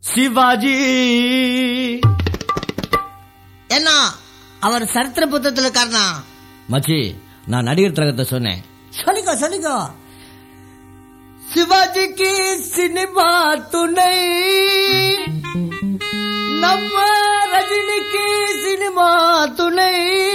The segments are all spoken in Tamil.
சிவாஜி என்ன அவர் சரித்திர புத்தகத்துல இருக்காருனா மச்சி நான் நடிகர் திலகத்தை சொன்னேன் சொல்லிக்கோ சொல்லிக்கோ சிவாஜிக்கு சினிமா துணை நம்ம ரஜினிக்கு சினிமா துணை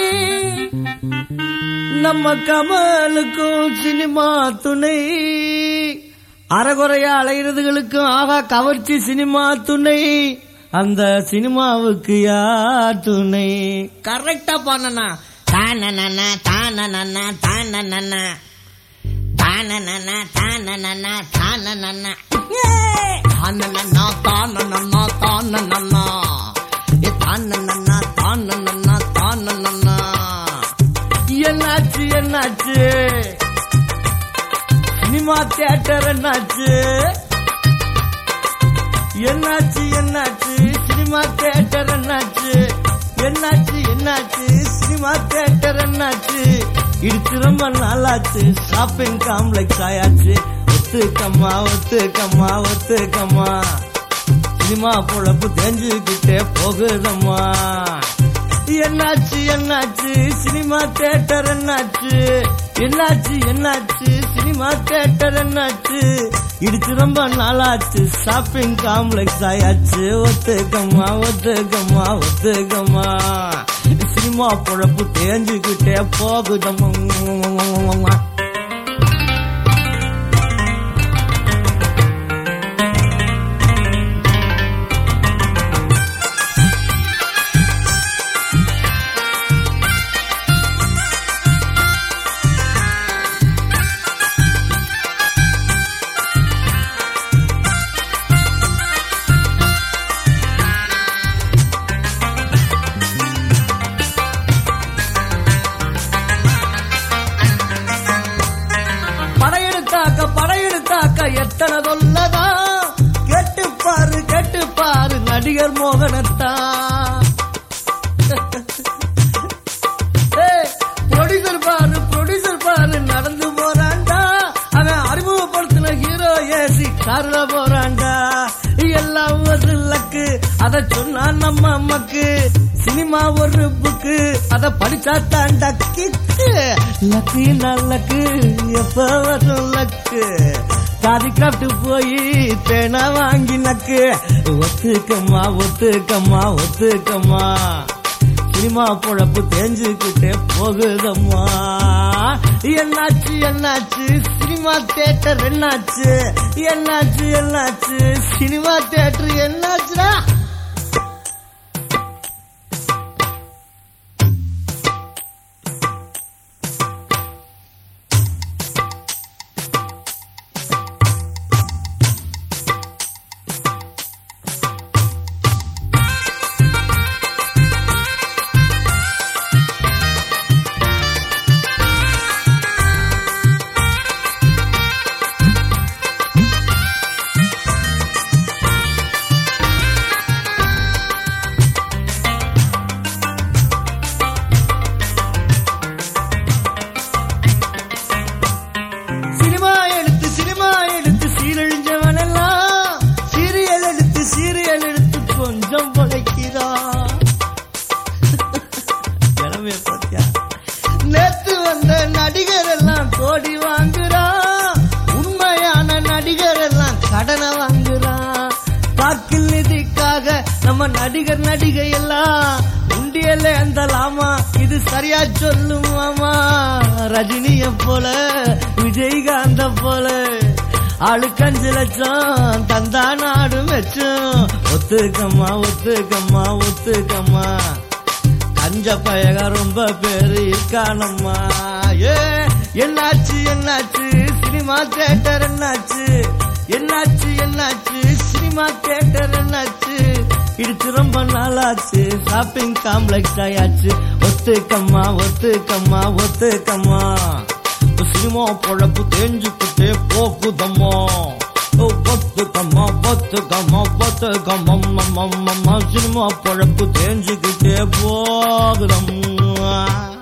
நம்ம கமலுக்கும் சினிமா துணை அறகுறையா அலைகிறதுகளுக்கும் ஆகா கவர்ச்சி சினிமா துணை அந்த சினிமாவுக்கு யார் துணை கரெக்டா பண்ணனா தானனா தானனா தானனா தானனா தானனா தானனா தானனா தானனா தானனா ஏ தானனா தானனா தானனா என்னாச்சு என்னாச்சு சினிமா தியேட்டர் என்னாச்சு என்னாச்சு என்னாச்சு சினிமா தியேட்டர் என்னாச்சு என்னாச்சு என்னாச்சு சினிமா தியேட்டர் என்னாச்சு இடிச்சு ரொம்ப நாளாச்சு ஷாப்பிங் காம்ப்ளெக்ஸ் ஆயாச்சு ஒத்துக்கம்மா ஒத்துக்கம்மா ஒத்துக்கம்மா சினிமா பொழப்பு தெரிஞ்சுக்கிட்டே போகுதம்மா என்னாச்சு என்னாச்சு சினிமா தியேட்டர் என்னாச்சு என்னாச்சு என்னாச்சு சினிமா தியேட்டர் என்னாச்சு இடிச்சு ரொம்ப நாளாச்சு ஷாப்பிங் காம்ப்ளெக்ஸ் ஆயாச்சு ஒத்துக்கம்மா ஒத்துக்கம்மா ஒத்துக்கம்மா சினிமா பொழப்பு தெரிஞ்சுக்கிட்டே போகுதம்மா படையெடுத்தாக்க படையெடுத்தாக்க எத்தனை சொல்லதா கேட்டு பாரு கேட்டு பாரு நடிகர் மோகனத்தான் ப்ரொடியூசர் பாரு ப்ரொடியூசர் பாரு நடந்து போறான்டா அவன் அறிமுகப்படுத்தின ஹீரோ ஏசி கார்ல போறான்டா எல்லாம் ஒரு லக்கு அத சொன்னா நம்ம அம்மாக்கு சினிமா ஒரு புக்கு அத படிச்சா தாண்டா கிக்கு லக்கு நல்லக்கு எப்ப வரும் லக்கு காதி கிராஃப்ட் போய் பேனா வாங்கி நக்கு ஒத்துக்கம்மா ஒத்துக்கம்மா ஒத்துக்கம்மா சினிமா பொழப்பு தெரிஞ்சுக்கிட்டே போகுதம்மா என்னாச்சு என்னாச்சு சினிமா தியேட்டர் என்னாச்சு என்னாச்சு என்னாச்சு சினிமா தியேட்டர் என்னாச்சுடா சினிமா எடுத்து சினிமா எடுத்து சீரழிஞ்சவன் எல்லாம் சீரியல் எடுத்து சீரியல் எடுத்து கொஞ்சம் பழைக்கிறான் இளமைய பாத்தியா நேத்து வந்த நடிகர் எல்லாம் கோடி வாங்குறான் உண்மையான நடிகர் எல்லாம் கடனை வாங்குறான் பாக்கில் நிதிக்காக நம்ம நடிகர் நடிகை எல்லாம் உண்டியல எந்தலாமா இது சரியா சொல்லுமாமா ரஜினிய போல விஜயகாந்த போல ஆளுக்கு அஞ்சு லட்சம் தந்தா நாடு மெச்சும் ஒத்துக்கம்மா ஒத்துக்கம்மா ஒத்துக்கம்மா கஞ்ச பயக ரொம்ப பேரு இருக்கானம்மா ஏ என்னாச்சு என்னாச்சு சினிமா தியேட்டர் என்னாச்சு என்னாச்சு என்னாச்சு சினிமா தியேட்டர் என்னாச்சு இடிச்சு ரொம்ப நாளாச்சு ஷாப்பிங் காம்ப்ளெக்ஸ் ஆயாச்சு ஒத்துக்கம்மா ஒத்துக்கம்மா ஒத்துக்கம்மா சினிமா பொழப்பு தெரிஞ்சுக்கிட்டே போகுதம்மா ஒத்துக்கம்மா ஒத்துக்கம்மா ஒத்துக்கம்மா சினிமா பொழப்பு தெரிஞ்சுக்கிட்டே போகுதம்மா